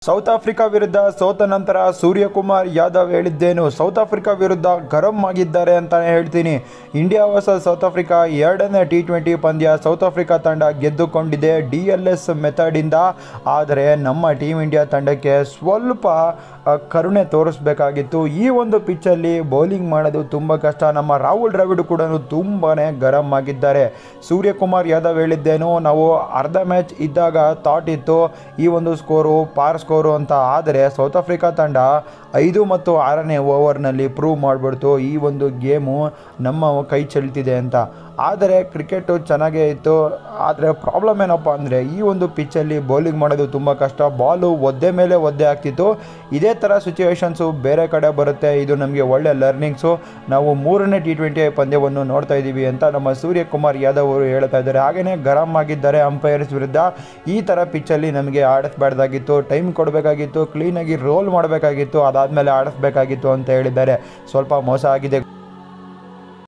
south Africa ವಿರುದ್ಧ ಸೋತ ನಂತರ ಸೂರ್ಯಕುಮಾರ್ ಯಾದವ್ ಹೇಳಿದ್ದೇನು ಸೌತ್ ಆಫ್ರಿಕಾ ವಿರುದ್ಧ ಗರಂ ಆಗಿದ್ದಾರೆ ಅಂತಾನೆ ಹೇಳ್ತೀನಿ ಇಂಡಿಯಾ ವರ್ಸಸ್ ಸೌತ್ ಆಫ್ರಿಕಾ ಎರಡನೇ ಟಿ ಟ್ವೆಂಟಿ ಪಂದ್ಯ ಸೌತ್ ಆಫ್ರಿಕಾ ತಂಡ ಗೆದ್ದುಕೊಂಡಿದೆ ಡಿ ಎಲ್ ಎಸ್ ಮೆಥಡಿಂದ ಆದರೆ ನಮ್ಮ ಟೀಮ್ ಇಂಡಿಯಾ ತಂಡಕ್ಕೆ ಸ್ವಲ್ಪ ಆ, ಕರುಣೆ ತೋರಿಸ್ಬೇಕಾಗಿತ್ತು ಈ ಒಂದು ಪಿಚ್ಚಲ್ಲಿ ಬೌಲಿಂಗ್ ಮಾಡೋದು ತುಂಬ ಕಷ್ಟ ನಮ್ಮ ರಾಹುಲ್ ದ್ರಾವಿಡ್ ಕೂಡ ತುಂಬಾ ಗರಂ ಆಗಿದ್ದಾರೆ ಸೂರ್ಯಕುಮಾರ್ ಯಾದವ್ ಹೇಳಿದ್ದೇನು ನಾವು ಅರ್ಧ ಮ್ಯಾಚ್ ಇದ್ದಾಗ ಥಾಟ್ ಇತ್ತು ಈ ಒಂದು ಸ್ಕೋರು ಪಾರ್ ಸ್ಕೋರು ಅಂತ ಆದರೆ ಸೌತ್ ಆಫ್ರಿಕಾ ತಂಡ ಐದು ಮತ್ತು ಆರನೇ ಓವರ್ನಲ್ಲಿ ಪ್ರೂವ್ ಮಾಡಿಬಿಡ್ತು ಈ ಒಂದು ಗೇಮು ನಮ್ಮ ಕೈ ಚೆಲ್ತಿದೆ ಅಂತ ಆದರೆ ಕ್ರಿಕೆಟು ಚೆನ್ನಾಗೇ ಇತ್ತು ಆದರೆ ಪ್ರಾಬ್ಲಮ್ ಏನಪ್ಪ ಅಂದರೆ ಈ ಒಂದು ಪಿಚ್ಚಲ್ಲಿ ಬೌಲಿಂಗ್ ಮಾಡೋದು ತುಂಬ ಕಷ್ಟ ಬಾಲು ಒದ್ದೆ ಮೇಲೆ ಒದ್ದೆ ಆಗ್ತಿತ್ತು ಇದೇ ಥರ ಸಿಚುವೇಶನ್ಸು ಬೇರೆ ಕಡೆ ಬರುತ್ತೆ ಇದು ನಮಗೆ ಒಳ್ಳೆ ಲರ್ನಿಂಗ್ಸು ನಾವು ಮೂರನೇ ಟಿ ಟ್ವೆಂಟಿ ಪಂದ್ಯವನ್ನು ನೋಡ್ತಾ ಇದ್ದೀವಿ ಅಂತ ನಮ್ಮ ಸೂರ್ಯಕುಮಾರ್ ಯಾದವ್ ಅವರು ಹೇಳ್ತಾ ಇದ್ದಾರೆ ಹಾಗೆಯೇ ಗರಂ ಆಗಿದ್ದಾರೆ ಅಂಪೈರ್ಸ್ ವಿರುದ್ಧ ಈ ಥರ ಪಿಚ್ಚಲ್ಲಿ ನಮಗೆ ಆಡಿಸ್ಬಾರ್ದಾಗಿತ್ತು ಟೈಮ್ ಕೊಡಬೇಕಾಗಿತ್ತು ಕ್ಲೀನಾಗಿ ರೋಲ್ ಮಾಡಬೇಕಾಗಿತ್ತು ಅದಾದಮೇಲೆ ಆಡಿಸ್ಬೇಕಾಗಿತ್ತು ಅಂತ ಹೇಳಿದ್ದಾರೆ ಸ್ವಲ್ಪ ಮೋಸ ಆಗಿದೆ